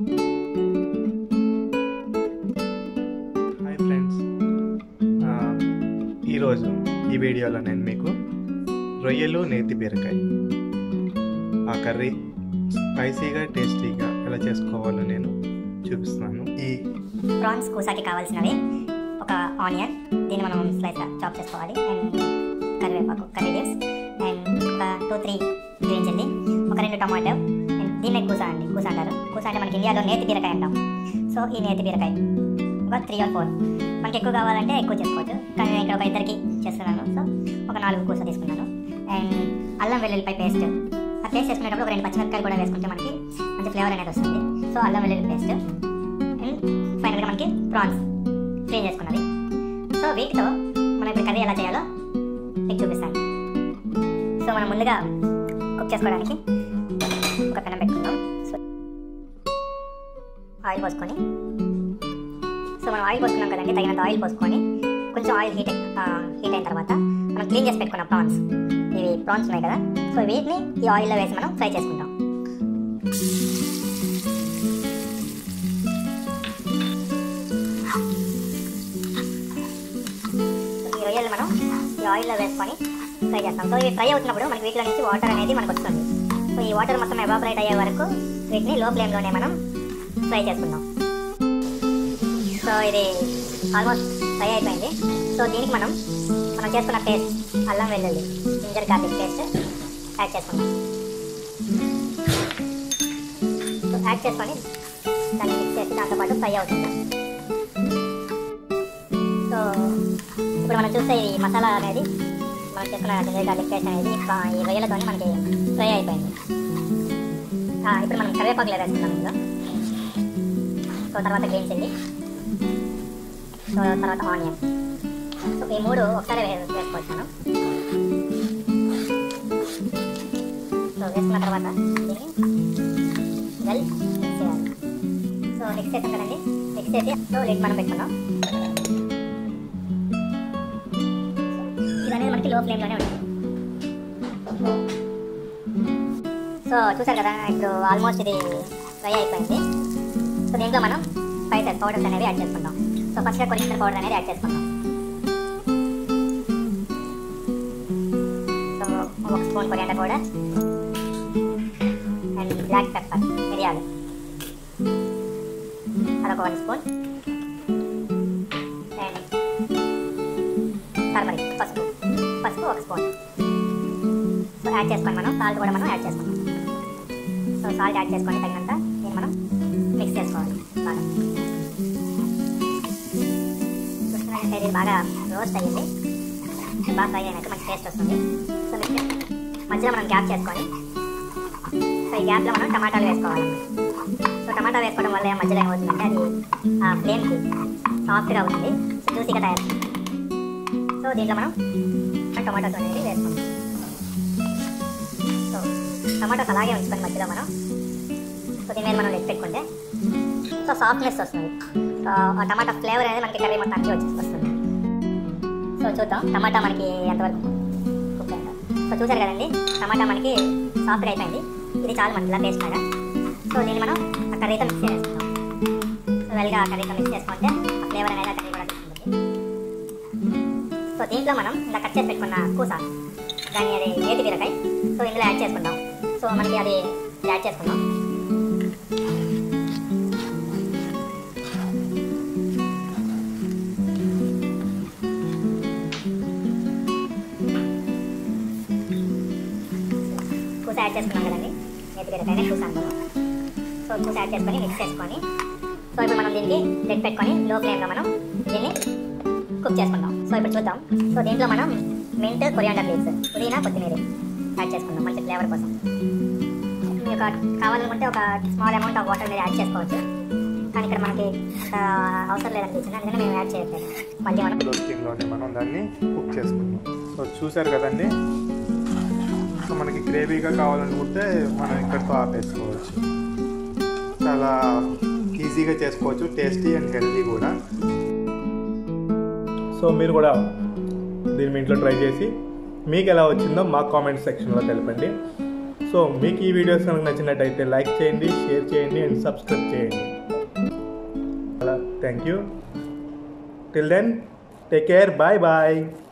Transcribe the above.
hi friends ఆ, ఈరోజు ఈ వీడియోలో నేను మీకు రొయ్యలు నేతి బీరకాయ ఆ కర్రీ స్పైసీగా టేస్టీగా ఎలా చేసుకోవాలో నేను చూపిస్తున్నాను ఈ ప్రాన్స్ కూసాకి కావాల్సినవి ఒక ఆనియన్ దీన్ని మనం స్లైస్ చాప్ చేసుకోవాలి అండ్ కరివేపాకు కర్రీ లీవ్స్ అండ్ ఒక టూ త్రీ గ్రీన్ చిల్లీ ఒక రెండు టమాటో అండ్ దీన్నే కూసా అండి కూసా అంటారు కూసా అంటే మనకి ఇండియాలో నేతి బీరకాయ అంటాం సో ఈ నేతి బీరకాయ ఒక త్రీ ఆర్ ఫోర్ మనకి ఎక్కువ కావాలంటే ఎక్కువ చేసుకోవచ్చు కానీ నేను ఇక్కడ ఒక ఇద్దరికి చేస్తున్నాను సో ఒక నాలుగు కూస తీసుకున్నాను అండ్ అల్లం వెల్లుల్లిపాయ పేస్ట్ ఆ పేస్ట్ చేసుకునేటప్పుడు ఒక రెండు పచ్చిమిరపకాయలు కూడా వేసుకుంటే మనకి మంచి ఫ్లేవర్ అనేది వస్తుంది సో అల్లం వెల్లుల్లి పేస్ట్ అండ్ ఫైనల్గా మనకి ప్రాన్స్ క్లీన్ చేసుకున్నది సో వీటితో మనం ఇప్పుడు కర్రీ ఎలా చేయాలో మీకు చూపిస్తాను సో మనం ముందుగా కుక్ చేసుకోవడానికి ఒక పెనం పెట్టుకుందాం సో ఆయిల్ పోసుకొని సో మనం ఆయిల్ పోసుకున్నాం కదండి తగినంత ఆయిల్ పోసుకొని కొంచెం ఆయిల్ హీట్ హీట్ అయిన తర్వాత మనం క్లీన్ చేసి పెట్టుకున్న ప్రాన్స్ ఇవి ప్రాన్స్ ఉన్నాయి కదా సో వీటిని ఈ ఆయిల్లో వేసి మనం ఫ్రై చేసుకుంటాం ఈ రొయ్యలు మనం ఈ ఆయిల్లో వేసుకొని ఫ్రై చేస్తాం సో ఇవి ఫ్రై అవుతున్నప్పుడు మనకి వీటిలో నుంచి వాటర్ అనేది మనకు వస్తుంది సో ఈ వాటర్ మొత్తం ఎవాపరేట్ అయ్యే వరకు వీటిని లో ఫ్లేమ్లోనే మనం ఫ్రై చేసుకుందాం సో ఇది ఆల్మోస్ట్ ఫ్రై అయిపోయింది సో దీనికి మనం మనం చేసుకున్న పేస్ట్ అల్లం వెల్లుల్లి జింజర్ గార్లిక్ పేస్ట్ యాడ్ చేసుకుందాం సో యాడ్ చేసుకొని దాన్ని మిక్స్ చేసి దాంతోపాటు ఫ్రై అవుతుంది సో ఇప్పుడు మనం చూస్తే ఈ మసాలా అనేది మనం చేసుకున్న జింజర్ గార్లిక్ పేస్ట్ అనేది ఆ, ఈ రొయ్యలతో మనకి ఫ్రై అయిపోయింది ఆ, ఇప్పుడు మనం కరివేపాకులు వేసుకున్నాం ఇందులో సో తర్వాత గ్రీన్ చిల్లీ సో తర్వాత ఆనియన్ సో ఈ మూడు ఒకసారి వే- వేసుకోవచ్చు మనం సో వేసుకున్న తర్వాత దీన్ని వెల్ మిక్స్ చేయాలి సో మిక్స్ చేసాం కదండి మిక్స్ చేసి సో లిడ్ మనం పెట్టుకున్నాం ఇది అనేది మనకి లో ఫ్లేమ్లోనే ఉంటుంది సో చూసారు కదా ఇప్పుడు ఆల్మోస్ట్ ఇది ఫ్రై అయిపోయింది సో దీంట్లో మనం స్పైసెస్ పౌడర్స్ అనేవి యాడ్ చేసుకుందాం సో ఫస్ట్గా కొరిజినల్ పౌడర్ అనేది యాడ్ చేసుకుందాం సో ఒక spoon coriander powder and black pepper మిరియాలు అదొక వన్ స్పూన్ అండ్ టర్మరిక్ పసుపు పసుపు ఒక స్పూన్ సో యాడ్ చేసుకొని మనం సాల్ట్ కూడా మనం యాడ్ చేసుకుందాం సో సాల్ట్ యాడ్ చేసుకొని తగినంత దీన్ని మనం మిక్స్ చేసుకోవాలి బాగా చూస్తున్నారంటే ఇది బాగా రోస్ట్ అయ్యింది బాగా ఫ్రై అయినట్టు మంచి టేస్ట్ వస్తుంది సో మిక్స్ మధ్యలో మనం గ్యాప్ చేసుకొని సో ఈ గ్యాప్లో మనం టమాటాలు వేసుకోవాలి సో టమాటా వేసుకోవడం వల్ల మధ్యలో ఏమవుతుందంటే అది ఆ ఫ్లేమ్కి సాఫ్ట్గా అవుతుంది సో జ్యూసీగా తయారు సో దీంట్లో మనం టమాటోస్ అనేది వేసుకుంటాం సో టమాటోస్ అలాగే ఉంచుకొని మధ్యలో మనం సో దీని మీద మనం లెక్క పెట్టుకుంటే సో సాఫ్ట్నెస్ వస్తుంది సో ఆ టమాటా ఫ్లేవర్ అనేది మనకి కర్రీ మొత్తానికి వచ్చి వస్తుంది సో చూద్దాం టమాటా మనకి ఎంతవరకు కుక్ అయిందో సో చూసారు కదండి టమాటా మనకి సాఫ్ట్గా అయిపోయింది ఇది చాలు మనకి ఇలా పేస్ట్ లాగా సో దీన్ని మనం ఆ కర్రీతో మిక్స్ చేసుకుందాం సో వెల్గా ఆ కర్రీతో మిక్స్ చేసుకుంటే ఆ ఫ్లేవర్ అనేది ఆ కర్రీ కూడా తీసుకుంటుంది సో దీంట్లో మనం ఇలా కట్ చేసి పెట్టుకున్న కూస దాన్ని అది నేతి బీరకాయ సో ఇందులో యాడ్ చేసుకుందాం సో మనకి అది యాడ్ చేసుకుందాం కూస యాడ్ చేసుకున్నాం కదండి నేతి బీరకాయనే కూస అంటారు సో కూస యాడ్ చేసుకొని మిక్స్ చేసుకొని సో ఇప్పుడు మనం దీనికి లెట్ పెట్టుకొని లో ఫ్లేమ్లో మనం దీన్ని కుక్ చేసుకుందాం సో ఇప్పుడు చూద్దాం సో దీంట్లో మనం మింట్ కొరియాండర్ లీవ్స్ పుదీనా కొత్తిమీర యాడ్ చేసుకుందాం మంచి ఫ్లేవర్ కోసం మీకు ఒక కావాలనుకుంటే ఒక స్మాల్ అమౌంట్ ఆఫ్ వాటర్ మీరు యాడ్ చేసుకోవచ్చు కానీ ఇక్కడ మనకి అంత అవసరం లేదనిపించింది అందుకని మేము యాడ్ చేయట్లేదు మళ్ళీ మనం రోస్టింగ్లోనే మనం దాన్ని కుక్ చేసుకుందాం సో చూసారు కదండి సో మనకి గ్రేవీగా కావాలనుకుంటే మనం ఇక్కడితో ఆపేసుకోవచ్చు చాలా ఈజీగా చేసుకోవచ్చు టేస్టీ అండ్ హెల్తీ కూడా సో మీరు కూడా దీన్ని మీ ఇంట్లో ట్రై చేసి మీకు ఎలా వచ్చిందో మా కామెంట్ సెక్షన్లో తెలపండి సో మీకు ఈ వీడియోస్ కనుక నచ్చినట్టయితే లైక్ చేయండి షేర్ చేయండి అండ్ సబ్స్క్రైబ్ చేయండి అలా thank you till then take care bye bye